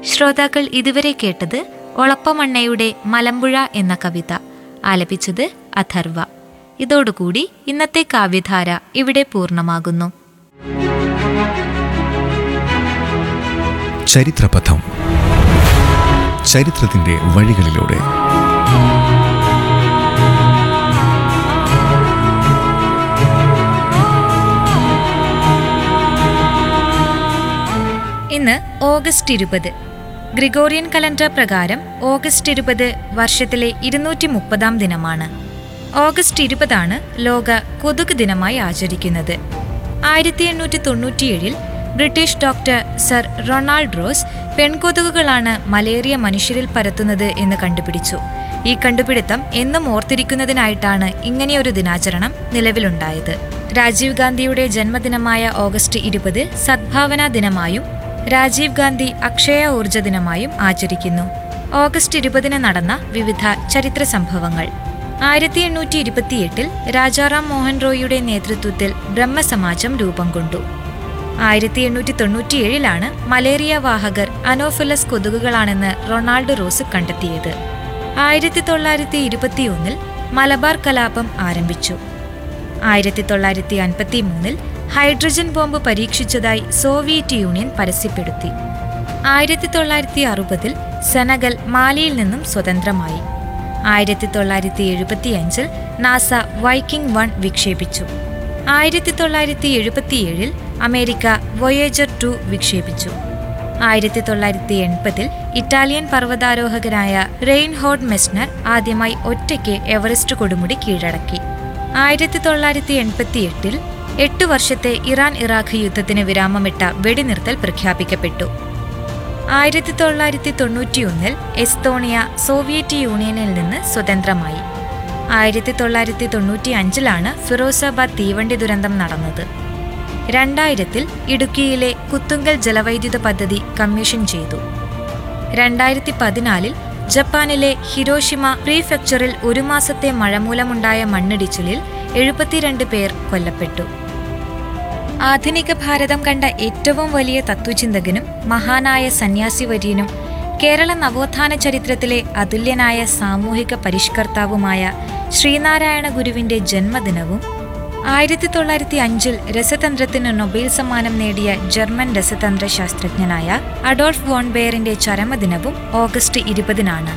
ശ്രോതാക്കൾ ഇതുവരെ കേട്ടത് ഒളപ്പമണ്ണയുടെ മലമ്പുഴ എന്ന കവിത ആലപിച്ചത് അഥർവ ഇതോടുകൂടി ഇന്നത്തെ കാവ്യധാര ഇവിടെ പൂർണ്ണമാകുന്നു ചരിത്രപഥം ചരിത്രത്തിന്റെ വഴികളിലൂടെ ഇന്ന് ഓഗസ്റ്റ് ഇരുപത് ഗ്രിഗോറിയൻ കലണ്ടർ പ്രകാരം ഓഗസ്റ്റ് ഇരുപത് വർഷത്തിലെ ഇരുന്നൂറ്റി മുപ്പതാം ദിനമാണ് ഓഗസ്റ്റ് ഇരുപതാണ് ലോക കൊതുക് ദിനമായി ആചരിക്കുന്നത് ആയിരത്തി എണ്ണൂറ്റി തൊണ്ണൂറ്റിയേഴിൽ British doctor sir Ronald Ross പെൺകൊതുകുകളാണ് മലേറിയ മനുഷ്യരിൽ പരത്തുന്നത് എന്ന് കണ്ടുപിടിച്ചു ഈ കണ്ടുപിടുത്തം എന്നും ഓർത്തിരിക്കുന്നതിനായിട്ടാണ് ഇങ്ങനെയൊരു ദിനാചരണം നിലവിലുണ്ടായത് രാജീവ് ഗാന്ധിയുടെ ജന്മദിനമായ ഓഗസ്റ്റ് ഇരുപത് സദ്ഭാവനാ ദിനമായും രാജീവ് ഗാന്ധി അക്ഷയ ഊർജ ദിനമായും ആചരിക്കുന്നു ഓഗസ്റ്റ് ഇരുപതിന് നടന്ന വിവിധ ചരിത്ര സംഭവങ്ങൾ ആയിരത്തി എണ്ണൂറ്റി ഇരുപത്തിയെട്ടിൽ രാജാറാം മോഹൻ റോയിയുടെ നേതൃത്വത്തിൽ ബ്രഹ്മസമാജം രൂപം കൊണ്ടു ആയിരത്തി എണ്ണൂറ്റി തൊണ്ണൂറ്റിയേഴിലാണ് മലേറിയ വാഹകർ അനോഫിലസ് കൊതുകുകളാണെന്ന് റൊണാൾഡ് റോസ് കണ്ടെത്തിയത് ആയിരത്തി തൊള്ളായിരത്തി ഇരുപത്തിയൊന്നിൽ മലബാർ കലാപം ആരംഭിച്ചു ആയിരത്തി തൊള്ളായിരത്തി അൻപത്തി മൂന്നിൽ ഹൈഡ്രജൻ ബോംബ് പരീക്ഷിച്ചതായി സോവിയറ്റ് യൂണിയൻ പരസ്യപ്പെടുത്തി ആയിരത്തി തൊള്ളായിരത്തി അറുപതിൽ സെനഗൽ മാലിയിൽ നിന്നും സ്വതന്ത്രമായി ആയിരത്തി തൊള്ളായിരത്തി എഴുപത്തിയഞ്ചിൽ നാസ വൈക്കിംഗ് വൺ വിക്ഷേപിച്ചു ആയിരത്തി തൊള്ളായിരത്തി എഴുപത്തിയേഴിൽ അമേരിക്ക വൊയേജർ ടു വിക്ഷേപിച്ചു ആയിരത്തി തൊള്ളായിരത്തി എൺപതിൽ ഇറ്റാലിയൻ പർവ്വതാരോഹകനായ റെയിൻഹോഡ് മെസ്നർ ആദ്യമായി ഒറ്റയ്ക്ക് എവറസ്റ്റ് കൊടുമുടി കീഴടക്കി ആയിരത്തി തൊള്ളായിരത്തി എൺപത്തിയെട്ടിൽ എട്ട് വർഷത്തെ ഇറാൻ ഇറാഖ് യുദ്ധത്തിന് വിരാമമിട്ട വെടിനിർത്തൽ പ്രഖ്യാപിക്കപ്പെട്ടു ആയിരത്തി തൊള്ളായിരത്തി തൊണ്ണൂറ്റിയൊന്നിൽ എസ്തോണിയ സോവിയറ്റ് യൂണിയനിൽ നിന്ന് സ്വതന്ത്രമായി ആയിരത്തി തൊള്ളായിരത്തി തൊണ്ണൂറ്റി അഞ്ചിലാണ് ഫിറോസാബാദ് തീവണ്ടി ദുരന്തം നടന്നത് രണ്ടായിരത്തിൽ ഇടുക്കിയിലെ കുത്തുങ്കൽ ജലവൈദ്യുത പദ്ധതി കമ്മീഷൻ ചെയ്തു രണ്ടായിരത്തി പതിനാലിൽ ജപ്പാനിലെ ഹിരോഷിമ പ്രീഫെക്ചറിൽ ഒരു മാസത്തെ മഴ മൂലമുണ്ടായ മണ്ണിടിച്ചിലിൽ എഴുപത്തിരണ്ട് പേർ കൊല്ലപ്പെട്ടു ആധുനിക ഭാരതം കണ്ട ഏറ്റവും വലിയ തത്വചിന്തകനും മഹാനായ സന്യാസിവര്യനും കേരള നവോത്ഥാന ചരിത്രത്തിലെ അതുല്യനായ സാമൂഹിക പരിഷ്കർത്താവുമായ ശ്രീനാരായണ ഗുരുവിന്റെ ജന്മദിനവും ആയിരത്തി തൊള്ളായിരത്തി അഞ്ചിൽ രസതന്ത്രത്തിന് നൊബേൽ സമ്മാനം നേടിയ ജർമ്മൻ രസതന്ത്ര ശാസ്ത്രജ്ഞനായ അഡോൾഫ് വോൺ ബെയറിന്റെ ചരമദിനവും ഓഗസ്റ്റ് ഇരുപതിനാണ്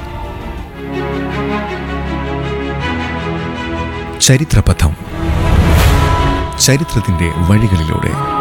ചരിത്രപഥം ചരിത്രത്തിന്റെ വഴികളിലൂടെ